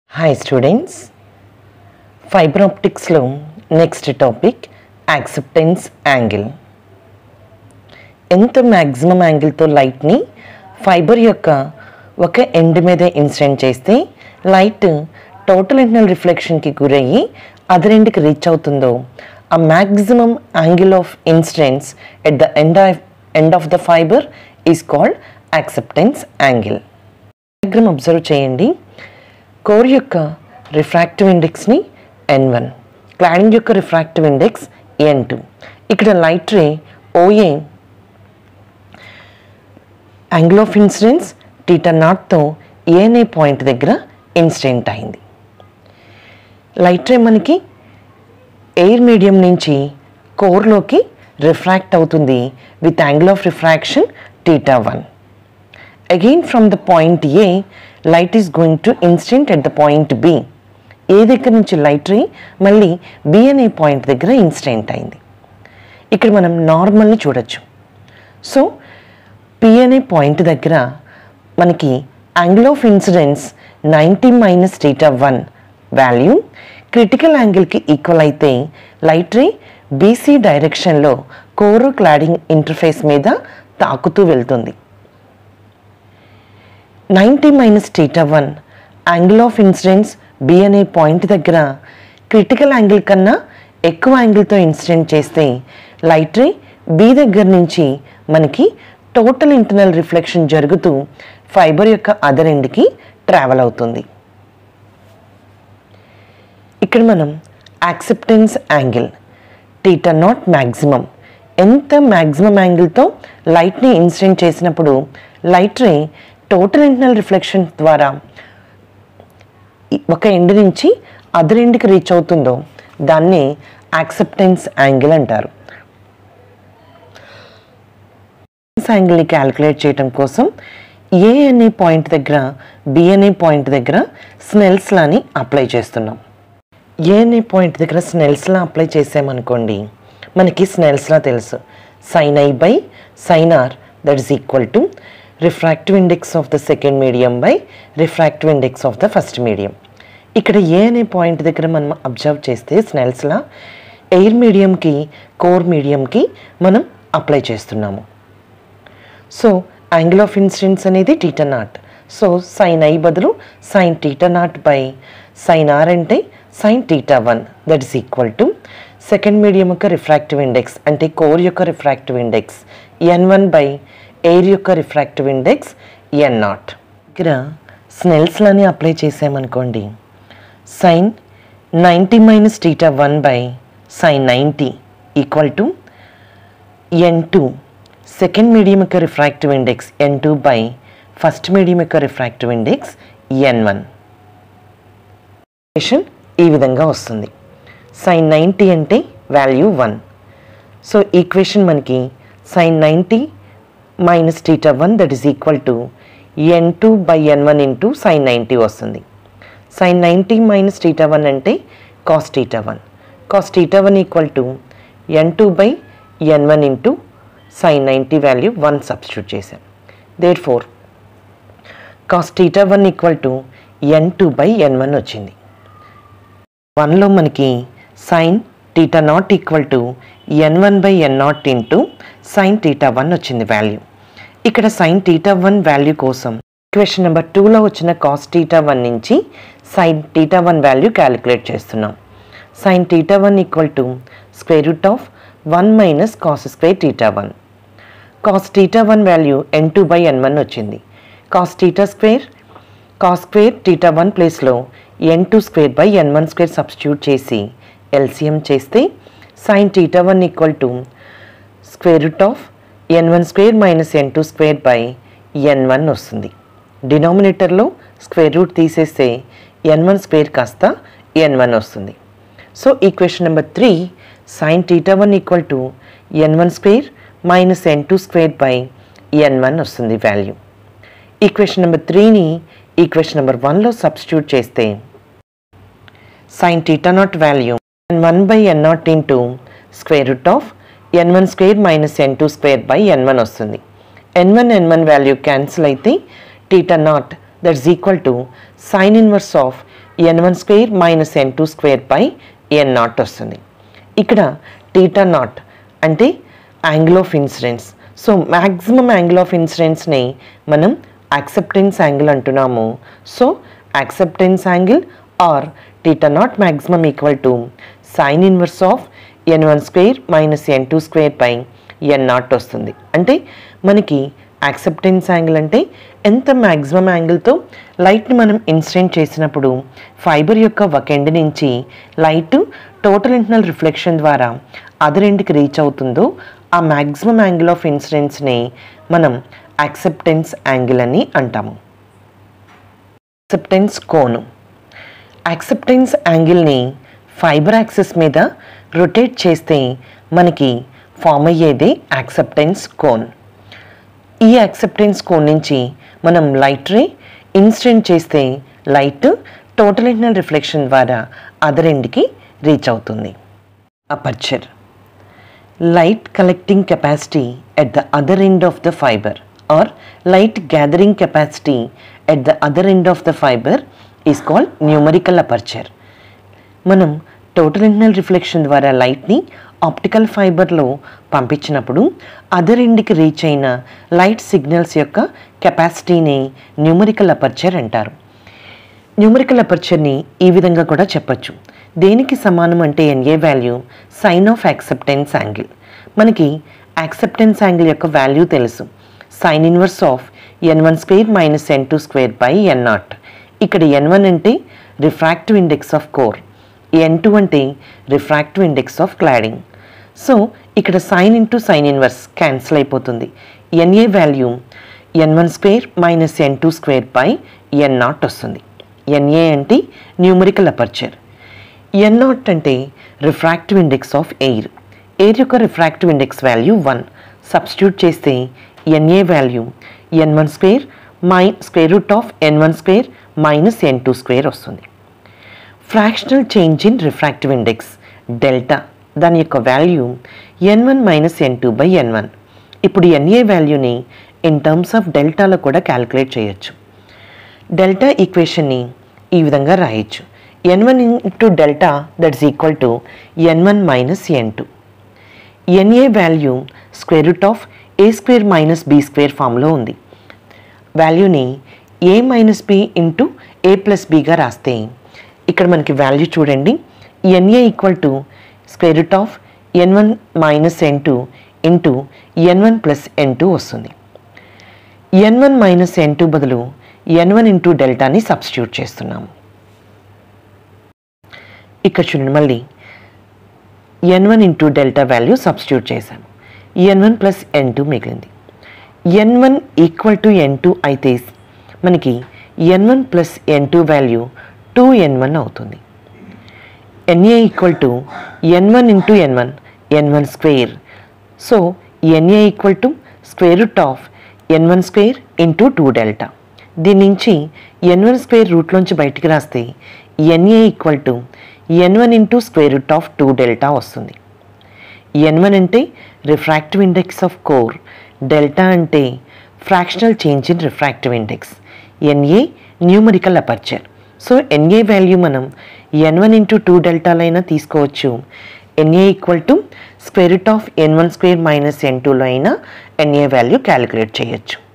Hi students fibre ఆప్టిక్స్లో next topic acceptance angle ఎంత maximum యాంగిల్తో లైట్ని ఫైబర్ యొక్క ఒక ఎండ్ మీద ఇన్సిడెంట్ చేస్తే లైట్ టోటల్ ఇంటర్నల్ రిఫ్లెక్షన్కి గురయ్యి అదర్ ఎండ్కి రీచ్ అవుతుందో ఆ maximum angle of incidents at the end end of the fibre is called acceptance angle diagram observe చేయండి కోర్ యొక్క రిఫ్రాక్టివ్ ఇండెక్స్ని ఎన్ వన్ క్లాడింగ్ యొక్క రిఫ్రాక్టివ్ ఇండెక్స్ ఎన్ టూ ఇక్కడ light ray O A angle of incidence theta నాట్తో A అనే point దగ్గర incident అయింది light ray మనకి ఎయిర్ మీడియం నుంచి కోర్లోకి రిఫ్రాక్ట్ అవుతుంది with angle of refraction theta one again from the point A light is going to incident at the point B A దగ్గర నుంచి లైట్ రే మళ్ళీ బి అనే పాయింట్ దగ్గర ఇన్స్టెంట్ అయింది ఇక్కడ మనం నార్మల్ని చూడొచ్చు సో పి అనే పాయింట్ దగ్గర మనకి angle of incidence ninety minus theta one value critical యాంగిల్కి ఈక్వల్ అయితే లైట్ రే బీసీ డైరెక్షన్లో కోరు క్లాడింగ్ ఇంటర్ఫేస్ మీద తాకుతూ వెళ్తుంది ninety minus theta one angle of incidence B అనే పాయింట్ దగ్గర క్రిటికల్ యాంగిల్ కన్నా ఎక్కువ యాంగిల్తో ఇన్సిడెంట్ చేస్తే లైట్ రే బి దగ్గర నుంచి మనకి టోటల్ ఇంటర్నల్ రిఫ్లెక్షన్ జరుగుతూ ఫైబర్ యొక్క అదర్ ఎండ్కి ట్రావెల్ అవుతుంది ఇక్కడ మనం acceptance angle theta naught maximum ఎంత మ్యాక్సిమం యాంగిల్తో లైట్ని ఇన్సిడెంట్ చేసినప్పుడు light ray total internal reflection ద్వారా ఈ- ఒక ఎండ్ నుంచి అదర్ ఎండ్కి రీచ్ అవుతుందో దాన్ని యాక్సెప్టెన్స్ యాంగిల్ అంటారు యాంగిల్ని క్యాలిక్యులేట్ చేయడం కోసం ఏ అనే పాయింట్ దగ్గర బి అనే పాయింట్ దగ్గర స్నెల్స్ లాని అప్లై చేస్తున్నాం ఏ అనే పాయింట్ దగ్గర స్నెల్స్లా అప్లై చేసామనుకోండి మనకి స్నెల్స్లా తెలుసు sine i by sine r that is equal to refractive index of the second medium by refractive index of the first medium ఇక్కడ ఏ అనే పాయింట్ దగ్గర మనం అబ్జర్వ్ చేస్తే స్నెల్స్లా ఎయిర్ మీడియంకి కోర్ మీడియంకి మనం అప్లై చేస్తున్నాము సో యాంగిల్ ఆఫ్ ఇన్సిడెన్స్ అనేది theta naught so sine i బదులు sine theta naught by sine r అంటే sine theta one that is equal to second medium యొక్క రిఫ్రాక్టివ్ ఇండెక్స్ అంటే కోర్ యొక్క refractive index N one by air యొక్క refractive index N naught ఇక్కడ స్నెల్స్లని apply చేసామనుకోండి sine ninety minus theta one by sine ninety equal to N two second medium యొక్క refractive index N two by first medium యొక్క refractive index N one ఈ విధంగా వస్తుంది sine ninety అంటే value one so equation మనకి sine ninety minus theta one that is equal to N two by N one into sine ninety వస్తుంది sine ninety minus theta one అంటే cos theta one cos theta one equal to N two by N one into sine ninety value one substitute చేసాం therefore cos theta one equal to N two by N one వచ్చింది వన్లో మనకి sine theta naught equal to N one by N naught into sine theta one వచ్చింది value ఇక్కడ sine theta one value కోసం equation number టూలో వచ్చిన cos theta one నుంచి sine theta one value calculate చేస్తున్నాం sine theta one equal to square root of one minus cos square theta one cos theta one value N two by N one వచ్చింది cos theta square cos square theta one ప్లేస్లో N two square by N one square substitute చేసి LCM చేస్తే sine theta one equal to square root of N one square minus N two square by N one వస్తుంది డినామినేటర్లో square root తీసేస్తే N one square కాస్త N one వస్తుంది so equation number three sine theta one equal to N one square minus N two square by N one వస్తుంది value equation number త్రీని equation number వన్లో substitute చేస్తే sine theta naught value N one by N naught into square root of N one square minus N two square by N one వస్తుంది N one N one value cancel అయితే theta naught that's equal to sine inverse of N one square minus N two square by N naught వస్తుంది ఇక్కడ theta naught అంటే angle of incidence so maximum angle of ఇన్సిడెన్స్ని మనం acceptance angle అంటున్నాము so acceptance angle or theta naught maximum equal to sine inverse of N one square minus N two square by N naught వస్తుంది అంటే మనకి acceptance angle అంటే ఎంత maximum యాంగిల్తో లైట్ని మనం ఇన్సిడెంట్ చేసినప్పుడు ఫైబర్ యొక్క ఒక ఎండ్ నుంచి లైట్ టోటల్ ఇంటర్నల్ రిఫ్లెక్షన్ ద్వారా అదర్ ఎండ్కి రీచ్ అవుతుందో ఆ మ్యాక్సిమం యాంగిల్ ఆఫ్ ఇన్సిడెన్స్ని మనం యాక్సెప్టెన్స్ యాంగిల్ అని అంటాము యాక్సెప్టెన్స్ కోను యాక్సెప్టెన్స్ యాంగిల్ని ఫైబర్ యాక్సిస్ మీద రొటేట్ చేస్తే మనకి ఫామ్ అయ్యేదే యాక్సెప్టెన్స్ కోన్ ఈ యాక్సెప్టెన్స్ కోన్ నుంచి మనం లైట్ రే ఇన్స్టెంట్ చేస్తే లైట్ టోటల్ ఇంటర్నల్ రిఫ్లెక్షన్ ద్వారా అదర్ ఎండ్కి రీచ్ అవుతుంది aperture light collecting capacity at the other end of the fiber or light gathering capacity at the other end of the fiber is called numerical aperture. మనం total internal reflection ద్వారా లైట్ని optical ఫైబర్లో పంపించినప్పుడు other ఎండ్కి reach అయిన light signals యొక్క కెపాసిటీని numerical aperture అంటారు న్యూమరికల్ అపర్చర్ని ఈ విధంగా కూడా చెప్పొచ్చు దేనికి సమానం అంటే NA value sine of acceptance angle మనకి యాక్సెప్టెన్స్ యాంగిల్ యొక్క వాల్యూ తెలుసు sine inverse of N one square minus N two square by N naught ఇక్కడ ఎన్ వన్ అంటే refractive index of core N two అంటే refractive index of cladding so ఇక్కడ sine into sine inverse cancel అయిపోతుంది NA value N one square minus N two square by N naught వస్తుంది NA అంటే numerical aperture N naught అంటే refractive index of air air యొక్క refractive index value one substitute చేస్తే NA value N one square my square root of N one square minus N two square వస్తుంది fractional change in refractive index delta దాని యొక్క వాల్యూ N one minus N two by N one ఇప్పుడు NA వాల్యూని in terms of డెల్టాలో కూడా calculate చేయొచ్చు delta ఈక్వేషన్ని ఈ విధంగా రాయొచ్చు N one into delta that is equal to N one minus N two NA value square root of A square minus B square ఫామ్లో ఉంది వాల్యూని A minus B into A plus బీగా రాస్తే ఇక్కడ మనకి వాల్యూ చూడండి NA equal to square root of N one minus N two into N one plus N two వస్తుంది N one minus N two బదులు ఎన్ వన్ ఇంటూ డెల్టాని సబ్స్టిట్యూట్ చేస్తున్నాము ఇక్కడ చూడండి మళ్ళీ N one into delta value substitute చేశాము N one plus N two మిగిలింది N one equal to N two అయితే మనకి N one plus N two value two N one అవుతుంది NA equal to N one into N one N one square so NA equal to square root of N one square into two delta దీని నుంచి N one square రూట్లోంచి బయటికి రాస్తే NA equal to N one into square root of two delta వస్తుంది N one అంటే refractive index of core delta అంటే fractional change in refractive index NA numerical aperture so NA value మనం N one into two డెల్టాలైనా తీసుకోవచ్చు NA equal to square root of N one square minus N టూలో అయినా ఎన్ఏ value calculate చేయొచ్చు